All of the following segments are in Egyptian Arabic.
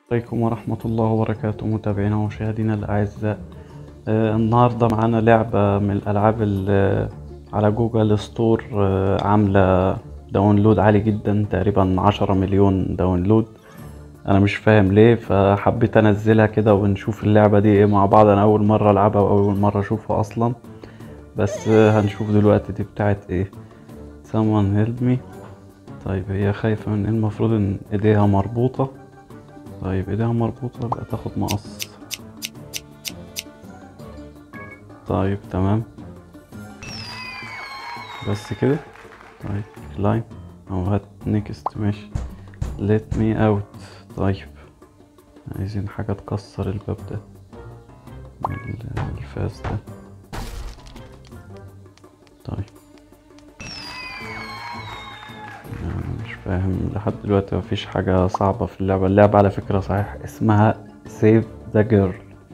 عليكم ورحمة الله وبركاته متابعينا ومشاهدينا الأعزاء آه، النهاردة معانا لعبة من الألعاب اللي على جوجل ستور آه، عاملة داونلود عالي جدا تقريبا عشرة مليون داونلود أنا مش فاهم ليه فحبيت أنزلها كده ونشوف اللعبة دي ايه مع بعض أنا أول مرة ألعبها وأول مرة أشوفها أصلا بس آه، هنشوف دلوقتي دي بتاعت ايه someone help me طيب هي خايفة من إيه؟ المفروض ان ايديها مربوطة طيب ايديها مربوطة يبقى تاخد مقص طيب تمام بس كده طيب لاين او هات نيكست ماشي let me out طيب عايزين حاجة تكسر الباب ده ال- الفاس ده طيب أنا مش فاهم لحد دلوقتي مفيش حاجة صعبة في اللعبة اللعبة على فكرة صحيح اسمها سيف ذا جيرل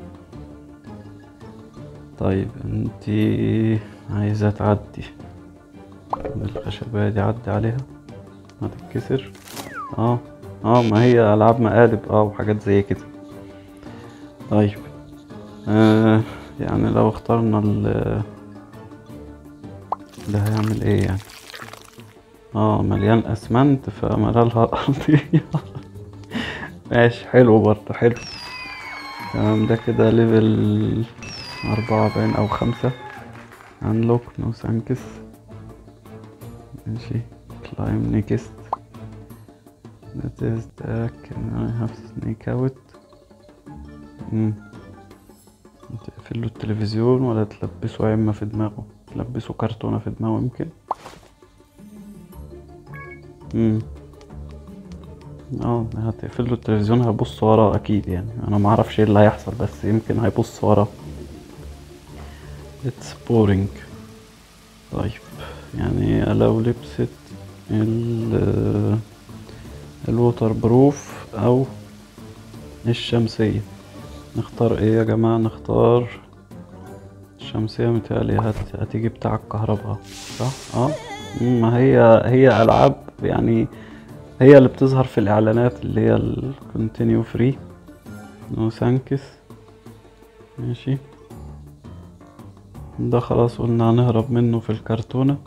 طيب انتي عايزة تعدي بالخشبية دي عدي عليها هتتكسر اه اه ما هي ألعاب مقالب اه وحاجات زي كده طيب آه يعني لو اخترنا ال ده هيعمل ايه يعني اه مليان اسمنت فملالها ارضية ماشي حلو برضه حلو تمام ده كده ليفل أربعة باين أو خمسة انلوك نو ثانكس ماشي كلايم نيكست That is the can I have sneak out مم. تقفل له التلفزيون ولا تلبسه عمة في دماغه تلبسه كرتونة في دماغه يمكن امم اه هتقفل له التلفزيون هيبص وراه اكيد يعني انا ما اعرفش ايه اللي هيحصل بس يمكن هيبص وراه it's boring طيب يعني لو لبست ال الووتر بروف او الشمسية نختار ايه يا جماعة نختار الشمسية متهيألي هت... هتيجي بتاع الكهرباء صح اه مم، ما هي هي ألعاب يعني هي اللي بتظهر في الإعلانات اللي هي ال continue free no thanks ماشي ده خلاص قلنا هنهرب منه في الكرتونة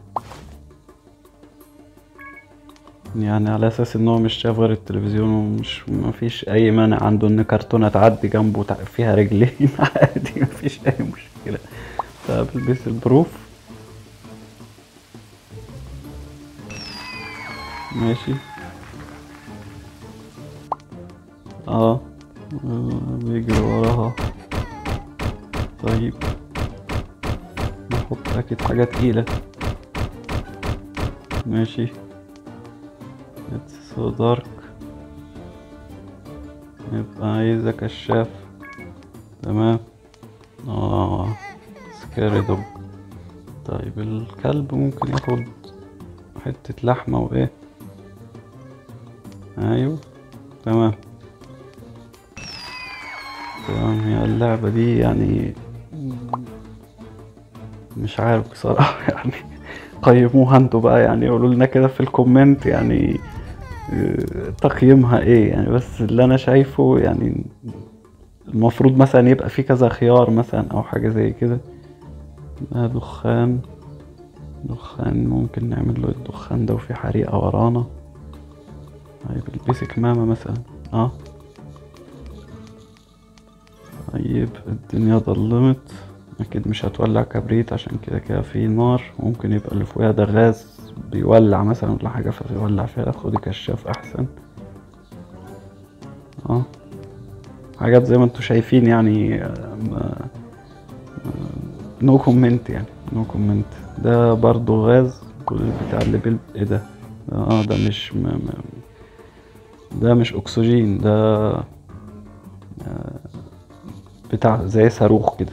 يعني على اساس ان هو مش شايف غير التلفزيون ومش مفيش اي مانع عنده ان كرتونة تعدي جنبه تع- فيها رجلين عادي مفيش اي مشكلة طب البس البروف ماشي اه آه، بيجري وراها طيب نحط اكيد حاجة تقيلة ماشي It's so dark يبقى عايزة كشاف تمام اه سكاري دوج طيب الكلب ممكن ياخد حتة لحمة وايه ايوه تمام تمام هي اللعبة دي يعني مش عارف بصراحة يعني قيموها انتوا بقى يعني قولوا لنا كده في الكومنت يعني آه، تقييمها ايه يعني بس اللي انا شايفه يعني المفروض مثلا يبقى في كذا خيار مثلا او حاجة زي كده ده دخان دخان ممكن نعمل له الدخان ده وفي حريقة ورانا طيب البسي كمامة مثلا اه طيب الدنيا ضلمت اكيد مش هتولع كبريت عشان كده كده في نار ممكن يبقى اللي فوقها ده غاز بيولع مثلا ولا حاجة فيولع فيها خدي كشاف احسن اه حاجات زي ما انتوا شايفين يعني نو كومنت يعني نو كومنت ده برضو غاز كل بتاع اللي بال ايه ده اه ده مش م... م... ده مش اكسجين ده آه، بتاع زي صاروخ كده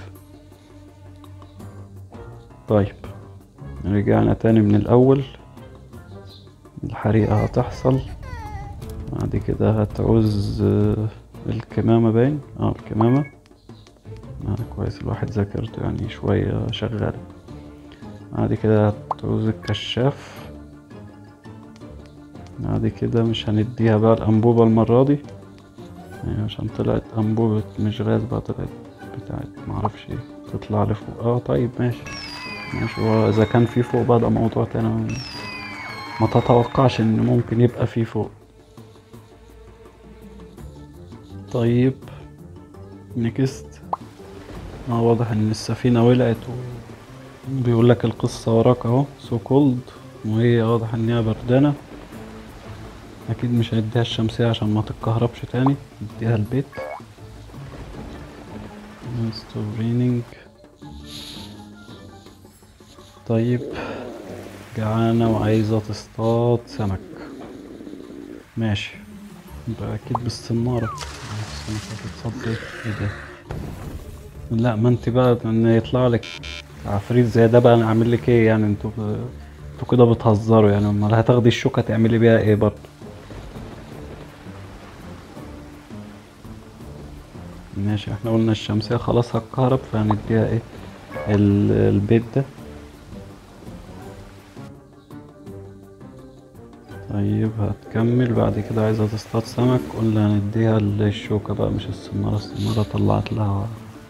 طيب رجعنا تاني من الاول الحريقة هتحصل بعد كده هتعوز آه، الكمامة باين اه الكمامة آه كويس الواحد ذاكرته يعني شوية شغال بعد كده هتعوز الكشاف بعد كده مش هنديها بقى الأنبوبة المرة دي هي عشان طلعت انبوبة مش غاز بقى طلعت بتاعت معرفش ايه تطلع لفوق اه طيب ماشي ماشي هو اذا كان في فوق بقى ده موضوع تاني ما تتوقعش ان ممكن يبقى في فوق طيب نكست اه واضح ان السفينة ولعت و بيقول لك القصة وراك اهو سو كولد وهي واضح ان هي بردانة اكيد مش هيديها الشمسية عشان ما تتكهربش تاني اديها البيت ستورينينج طيب جعانة وعايزة تصطاد سمك ماشي يبقى اكيد بالصنارة السمكة هتتصاد ايه إيه ده لا ما انت بقى ان يطلع لك عفريت زي ده بقى انا اعمل لك ايه يعني انتوا ب- انتوا كده بتهزروا يعني امال هتاخدي الشوكة تعملي بيها ايه برضه ماشي احنا قلنا الشمسية خلاص هتكهرب فهنديها ايه ال- البيت ده طيب هتكمل بعد كده عايزة تصطاد سمك قلنا هنديها الشوكة بقى مش السنارة السنارة طلعت لها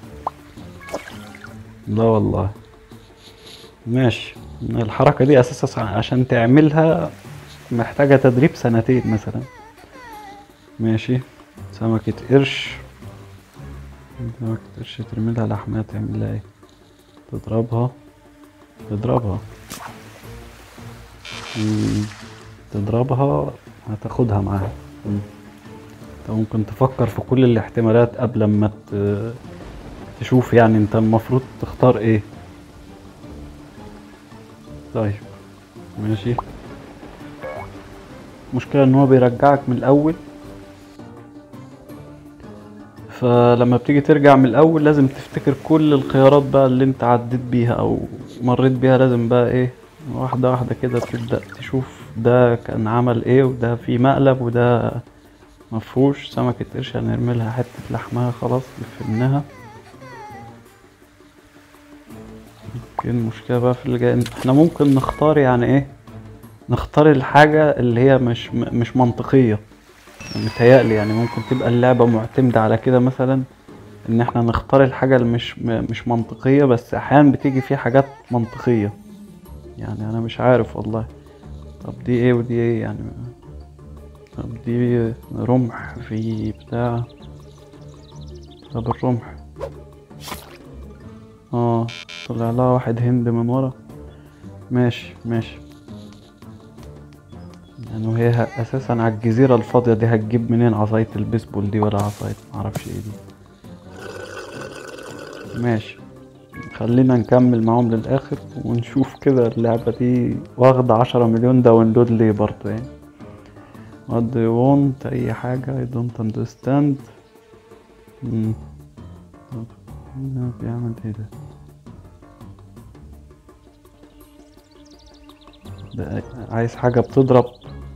لا والله ماشي الحركة دي أساسا عشان تعملها محتاجة تدريب سنتين مثلا ماشي سمكة قرش سمكة قرش ترميلها لحمها تعملها ايه تضربها تضربها مم. تضربها هتاخدها معاها مم. انت ممكن تفكر في كل الاحتمالات قبل ما ت- تشوف يعني انت المفروض تختار ايه طيب ماشي المشكلة ان هو بيرجعك من الاول فلما بتيجي ترجع من الاول لازم تفتكر كل الخيارات بقى اللي انت عديت بيها او مريت بيها لازم بقى ايه واحدة واحدة كده تبدأ تشوف ده كان عمل ايه وده في مقلب وده مفهوش سمكة قرش هنرمي لها حتة لحمها خلاص فهمناها اوكي المشكلة بقى في اللي جاي احنا ممكن نختار يعني ايه نختار الحاجة اللي هي مش م- مش منطقية متهيألي يعني ممكن تبقى اللعبة معتمدة على كده مثلا ان احنا نختار الحاجة اللي مش م- مش منطقية بس احيانا بتيجي فيه حاجات منطقية يعني انا مش عارف والله طب دي ايه ودي ايه يعني طب دي رمح في بتاع طب الرمح اه طلع لها واحد هند من ورا ماشي ماشي يعني وهي ه- اساسا على الجزيرة الفاضية دي هتجيب منين عصاية البيسبول دي ولا عصاية معرفش ايه دي ماشي خلينا نكمل معاهم للاخر ونشوف كده اللعبة دي واخدة عشرة مليون داونلود ليه برضه يعني what do you want اي حاجة I don't understand مم. طب هنا بيعمل ايه ده ده عايز حاجة بتضرب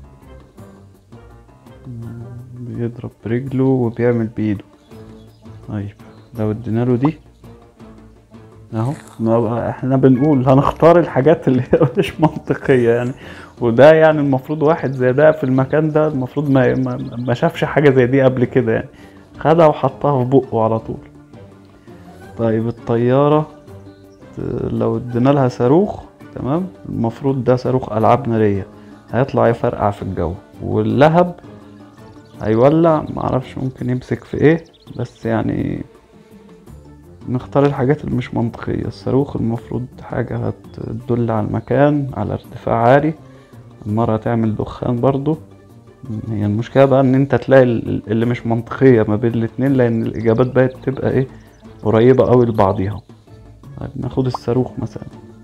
مم، بيضرب برجله وبيعمل بإيده طيب لو ادينا له دي اهو ما بقى احنا بنقول هنختار الحاجات اللي هي مش منطقية يعني وده يعني المفروض واحد زي ده في المكان ده المفروض ما ما, ما شافش حاجة زي دي قبل كده يعني خدها وحطها في بقه على طول طيب الطيارة ت- لو ادينا لها صاروخ تمام المفروض ده صاروخ ألعاب نارية هيطلع يفرقع في الجو واللهب هيولع معرفش ممكن يمسك في ايه بس يعني نختار الحاجات اللي مش منطقية الصاروخ المفروض حاجة هتدل على المكان على ارتفاع عالي المرة تعمل دخان برضو هي المشكلة بقى ان انت تلاقي ال- اللي مش منطقية ما بين الاتنين لان الاجابات بقت تبقى ايه قريبة قوي لبعضيها طيب ناخد الصاروخ مثلا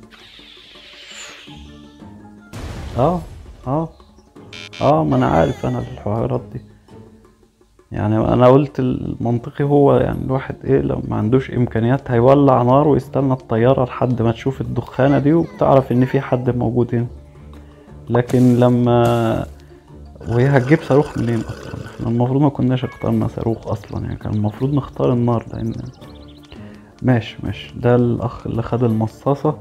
اه اه اه ما انا عارف انا الحوارات دي يعني انا قلت المنطقي هو يعني الواحد ايه لو ما عندوش امكانيات هيولع نار ويستنى الطيارة لحد ما تشوف الدخانة دي وبتعرف ان في حد موجود هنا لكن لما وهي هتجيب صاروخ منين اصلا احنا المفروض ما كناش اخترنا صاروخ اصلا يعني كان المفروض نختار النار لان ماشي ماشي ده الاخ اللي خد المصاصة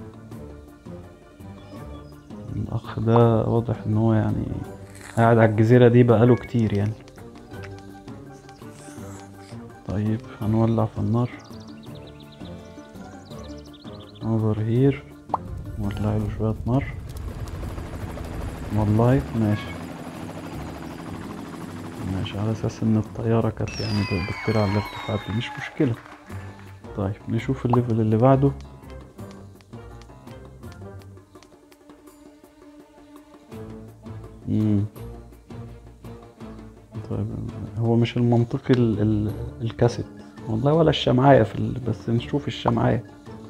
الاخ ده واضح ان هو يعني قاعد على الجزيرة دي بقاله كتير يعني طيب هنولع في النار اوفر هير نولع له شوية نار والله ماشي ماشي على اساس ان الطيارة كانت يعني ب- بتطير على الارتفاعات دي مش مشكلة طيب نشوف الليفل اللي بعده مم. طيب هو مش المنطقي ال ال الكاسيت والله ولا الشمعية في ال... بس نشوف الشمعية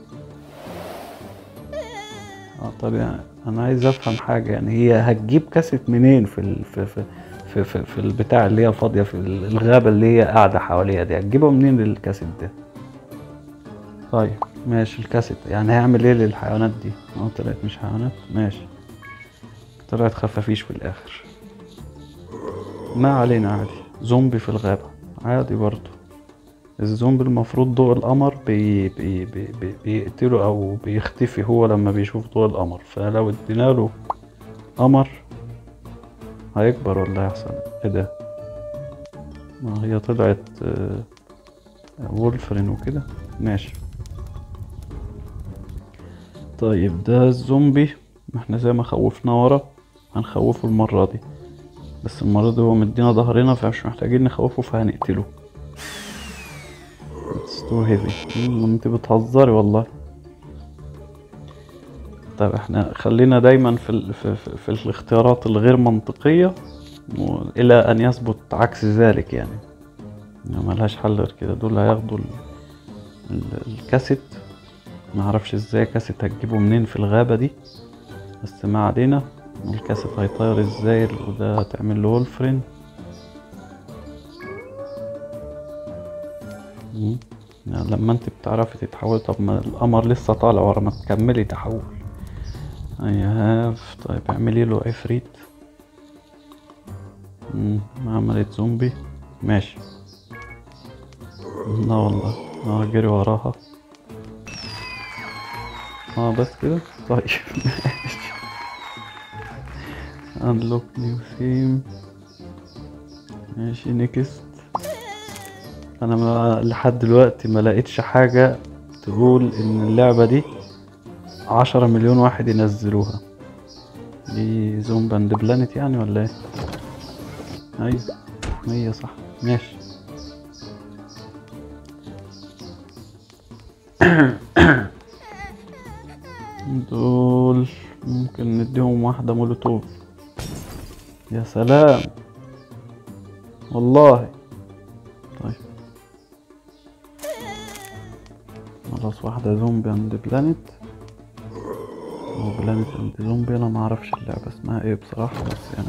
اه طب يعني انا عايز افهم حاجة يعني هي هتجيب كاسيت منين في ال... في في في, في, في البتاع اللي هي فاضية في ال- الغابة اللي هي قاعدة حواليها دي هتجيبها منين الكاسيت ده طيب ماشي الكاسيت يعني هيعمل ايه للحيوانات دي اه طلعت مش حيوانات ماشي طلعت خفافيش في الاخر ما علينا عادي زومبي في الغابة عادي برضو الزومبي المفروض ضوء القمر بي بي بي بي بيقتله او بيختفي هو لما بيشوف ضوء القمر فلو ادينا له قمر هيكبر ولا هيحصل ايه ده ما هي طلعت آه، وولفرين وكده ماشي طيب ده الزومبي احنا زي ما خوفنا ورا هنخوفه المرة دي بس المرة دي هو مدينا ظهرنا فمش محتاجين نخوفه فهنقتله It's too heavy مم، انت بتهزري والله طيب احنا خلينا دايما في ال... في, في, في الاختيارات الغير منطقية و... الى ان يثبت عكس ذلك يعني يعني ملهاش حل غير كده دول هياخدوا ال... ال... الكاسيت ما اعرفش ازاي كاسيت هتجيبه منين في الغابة دي بس ما علينا الكاسيت هيطير ازاي وده هتعمل له وولفرين مم. يعني لما انت بتعرفي تتحول طب ما القمر لسه طالع ورا ما تكملي تحول اي هاف طيب اعملي له عفريت مم، عملت زومبي ماشي لا والله اه جري وراها اه بس كده طيب ماشي انلوك نيو ثيم ماشي نيكست انا ما لحد دلوقتي ما لقيتش حاجة تقول ان اللعبة دي عشرة مليون واحد ينزلوها دي زوم باند بلانت يعني ولا ايه ايوه هي صح ماشي دول ممكن نديهم واحدة مولوتوف يا سلام والله طيب خلاص واحدة زومبي عند بلانت هو بلانت عند زومبي انا معرفش اللعبة اسمها ايه بصراحة بس يعني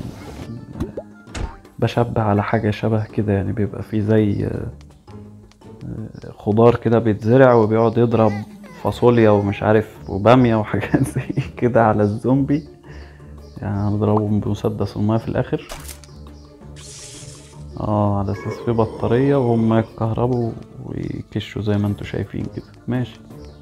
بشبه على حاجة شبه كده يعني بيبقى فيه زي آه، آه، خضار كده بيتزرع وبيقعد يضرب فاصوليا ومش عارف وبامية وحاجات زي كده على الزومبي يعني هنضربهم بمسدس الماء في الاخر اه على اساس في بطارية وهم يتكهربوا ويكشوا زي ما انتوا شايفين كده ماشي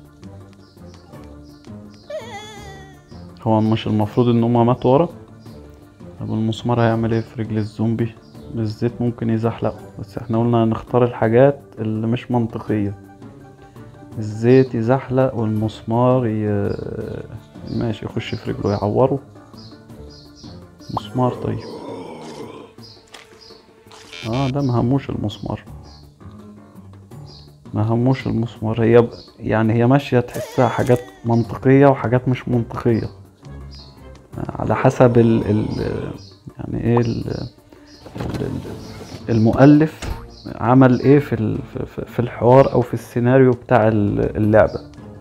هو مش المفروض ان هما ماتوا ورا طب المسمار هيعمل ايه في رجل الزومبي الزيت ممكن يزحلقه بس احنا قلنا هنختار الحاجات اللي مش منطقية الزيت يزحلق والمسمار ي... ماشي يخش في رجله يعوره مسمار طيب اه ده مهموش المسمار مهموش المسمار هي ب... يعني هي ماشية تحسها حاجات منطقية وحاجات مش منطقية على حسب ال ال يعني ايه ال ال- ال- المؤلف عمل ايه في ال- في- في الحوار او في السيناريو بتاع ال- اللعبة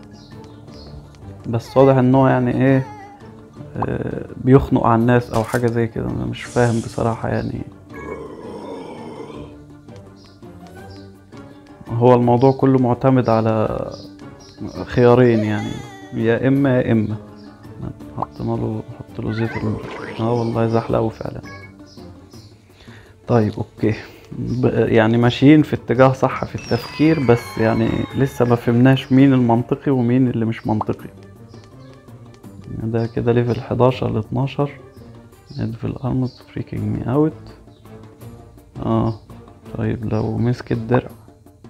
بس واضح ان هو يعني ايه آه، بيخنق على الناس او حاجة زي كده انا مش فاهم بصراحة يعني هو الموضوع كله معتمد على خيارين يعني يا اما يا اما حطينا له حط له زيت الم- اه والله زحلقه فعلا طيب اوكي ب- يعني ماشيين في اتجاه صح في التفكير بس يعني لسه ما فهمناش مين المنطقي ومين اللي مش منطقي ده كده ليفل 11 ل 12 ليفل ارمد فريكينج مي اوت اه طيب لو مسك الدرع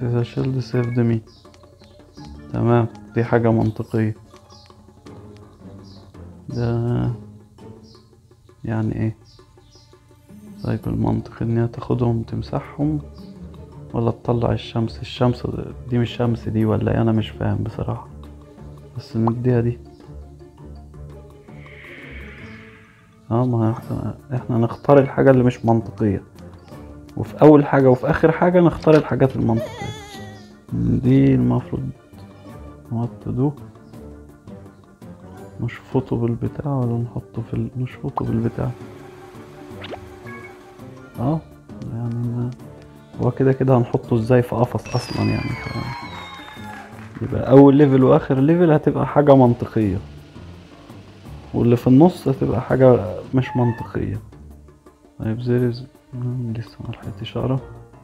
إذا شيلد سيفد مي تمام دي حاجة منطقية ده يعني ايه طيب المنطق ان هي تاخدهم تمسحهم ولا تطلع الشمس الشمس دي مش شمس دي ولا ايه انا مش فاهم بصراحة بس نديها دي اه ما احنا, احنا نختار الحاجة اللي مش منطقية وفي اول حاجة وفي اخر حاجة نختار الحاجات المنطقية دي المفروض what to do نشفطه بالبتاع ولا نحطه في ال... نشفطه بالبتاع اه يعني ما هو كده كده هنحطه ازاي في قفص اصلا يعني ف... يبقى اول ليفل واخر ليفل هتبقى حاجة منطقية واللي في النص هتبقى حاجة مش منطقية طيب زيرز لسه ما لحقتش اقرا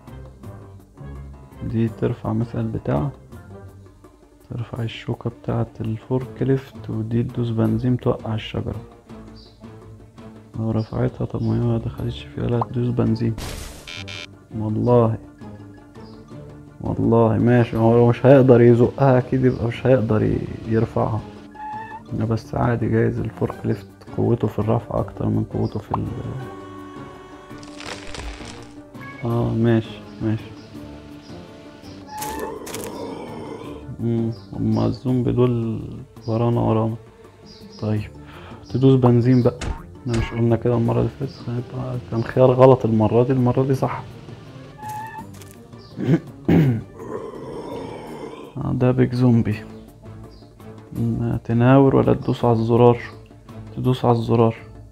دي ترفع مثلا البتاع ترفع الشوكة بتاعة الفورك ليفت ودي تدوس بنزين توقع الشجرة لو رفعتها طب ما هي ما دخلتش فيها لا تدوس بنزين والله والله ماشي هو مش هيقدر يزقها اكيد يبقى مش هيقدر ي- يرفعها بس عادي جايز الفورك ليفت قوته في الرفع اكتر من قوته في ال اه ماشي ماشي مم، هما الزومبي دول ورانا ورانا طيب تدوس بنزين بقى احنا مش قلنا كده المرة اللي فاتت هيبقى كان خيار غلط المرة دي المرة دي صح آه، ده بيج زومبي ما تناور ولا تدوس على الزرار تدوس على الزرار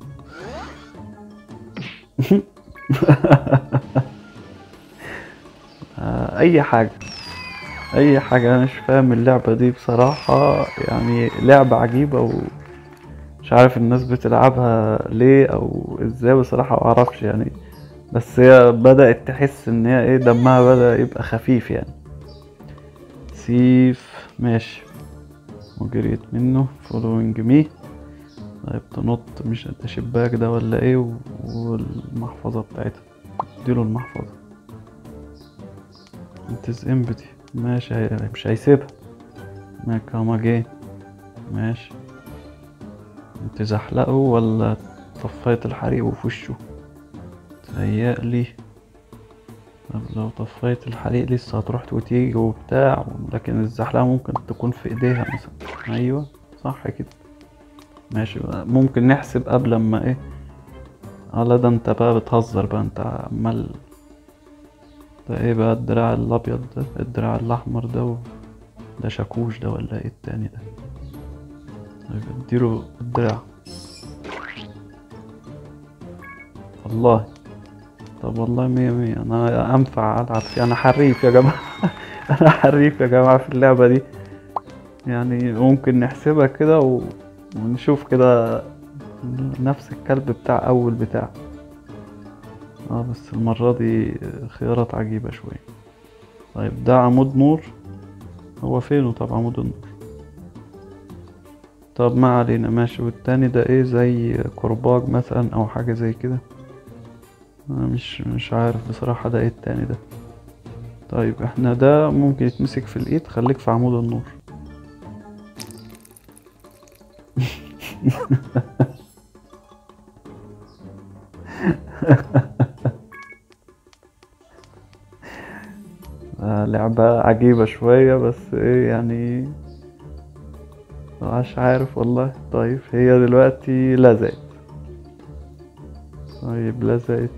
آه، اي حاجة اي حاجة انا مش فاهم اللعبة دي بصراحة يعني لعبة عجيبة ومش عارف الناس بتلعبها ليه او ازاي بصراحة معرفش يعني بس هي بدأت تحس ان هي ايه دمها بدأ يبقى خفيف يعني سيف ماشي وجريت منه فولوينج مي طيب تنط مش ده شباك ده ولا ايه و- والمحفظة بتاعتها اديله المحفظة انتز امبتي ماشي هي مش هيسيبها ما كاما جه ماشي انت زحلقه ولا طفيت الحريق وفي وشه تهيألي طب لو طفيت الحريق لسه هتروح وتيجي وبتاع لكن الزحلقة ممكن تكون في ايديها مثلا ايوه صح كده ماشي بقى. ممكن نحسب قبل ما ايه اه لا ده انت بقى بتهزر بقى انت عمال ده ايه بقى الدراع الابيض ده الدراع الاحمر ده و... ده شاكوش ده ولا ايه التاني ده طيب اديله الدراع والله طب والله مية مية انا انفع العب فيه انا حريف يا جماعة انا حريف يا جماعة في اللعبة دي يعني ممكن نحسبها كده و... ونشوف كده نفس الكلب بتاع اول بتاع اه بس المرة دي خيارات عجيبة شوية طيب ده عمود نور هو فينه طب عمود النور طب ما علينا ماشي والتاني ده ايه زي كرباج مثلا او حاجة زي كده انا مش مش عارف بصراحة ده ايه التاني ده طيب احنا ده ممكن يتمسك في الايد خليك في عمود النور آه، لعبة عجيبة شوية بس ايه يعني مش عارف والله طيب هي دلوقتي لزقت طيب لزقت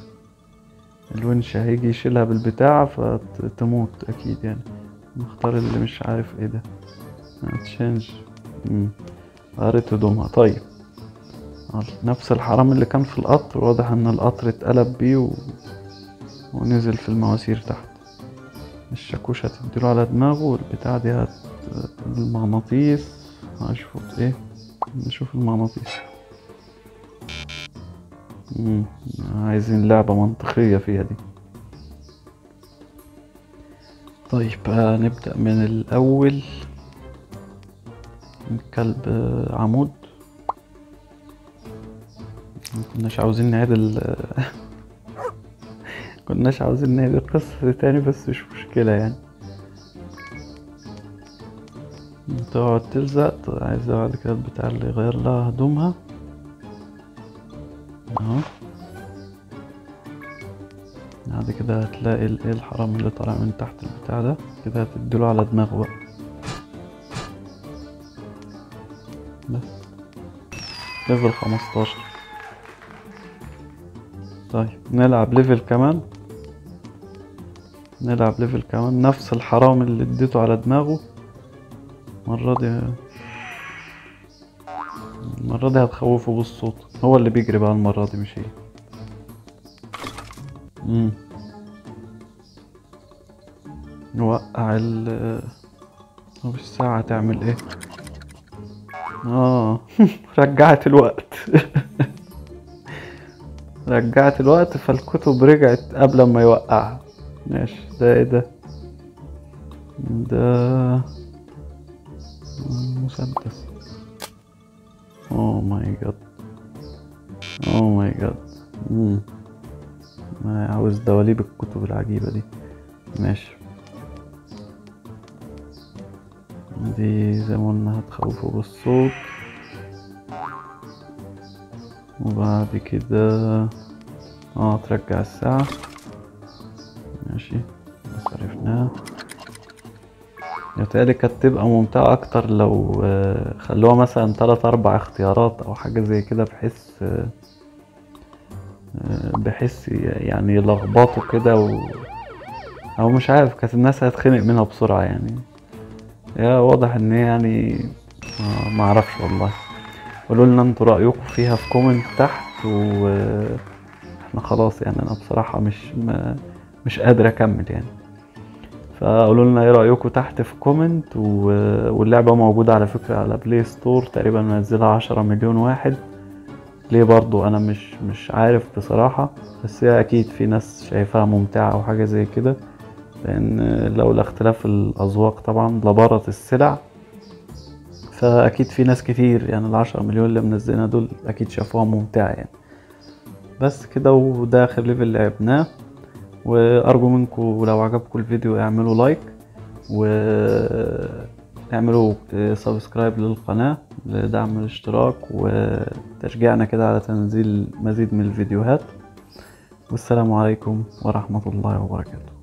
الونش هيجي يشيلها بالبتاع فتموت اكيد يعني نختار اللي مش عارف ايه ده تشينج قريت هدومها طيب آه، نفس الحرام اللي كان في القطر واضح ان القطر اتقلب بيه و... ونزل في المواسير تحت الشاكوش هتديله على دماغه والبتاع دي هت... المغناطيس هشوف ايه نشوف المغناطيس مم. عايزين لعبة منطقية فيها دي طيب آه، نبدأ من الأول الكلب آه، عمود مكناش عاوزين نعيد ال- كناش عاوزين نعيد القصة دي تاني بس مش مشكلة يعني تقعد تلزق عايزة بعد كده البتاع اللي يغير لها هدومها اهو بعد كده هتلاقي الايه الحرام اللي طالع من تحت البتاع ده كده هتديله على دماغه بقى بس ليفل خمستاشر طيب نلعب ليفل كمان نلعب ليفل كمان نفس الحرام اللي اديته على دماغه المرة دي المرة دي هتخوفه بالصوت هو اللي بيجري بقى المرة دي مش هي مم. نوقع ال طب الساعة تعمل ايه اه رجعت الوقت رجعت الوقت فالكتب رجعت قبل ما يوقعها ماشي ده ايه ده ده مسدس اوه ماي جاد اوه ماي جاد مم. ما عاوز دواليب الكتب العجيبة دي ماشي دي زي ما قلنا هتخوفه بالصوت وبعد كده اه ترجع الساعة ماشي بس عرفناها يتهيألي كانت تبقى ممتعة أكتر لو آه، خلوها مثلا تلات أربع اختيارات أو حاجة زي كده بحيث آه، آه، بحيث يعني يلخبطوا كده و... أو مش عارف كانت الناس هتخنق منها بسرعة يعني يا واضح إن هي يعني آه، معرفش والله قولوا لنا انتوا رأيكم فيها في كومنت تحت و احنا خلاص يعني انا بصراحة مش ما مش قادر اكمل يعني فقولوا لنا ايه رأيكم تحت في كومنت و... واللعبة موجودة على فكرة على بلاي ستور تقريبا منزلها عشرة مليون واحد ليه برضو انا مش مش عارف بصراحة بس هي اكيد في ناس شايفاها ممتعة او حاجة زي كده لان لولا اختلاف الاذواق طبعا لبارت السلع فاكيد في ناس كتير يعني العشرة مليون اللي منزلينها دول اكيد شافوها ممتعة يعني بس كده وده اخر ليفل لعبناه وارجو منكم لو عجبكم الفيديو اعملوا لايك و اعملوا سبسكرايب للقناة لدعم الاشتراك وتشجيعنا كده على تنزيل مزيد من الفيديوهات والسلام عليكم ورحمة الله وبركاته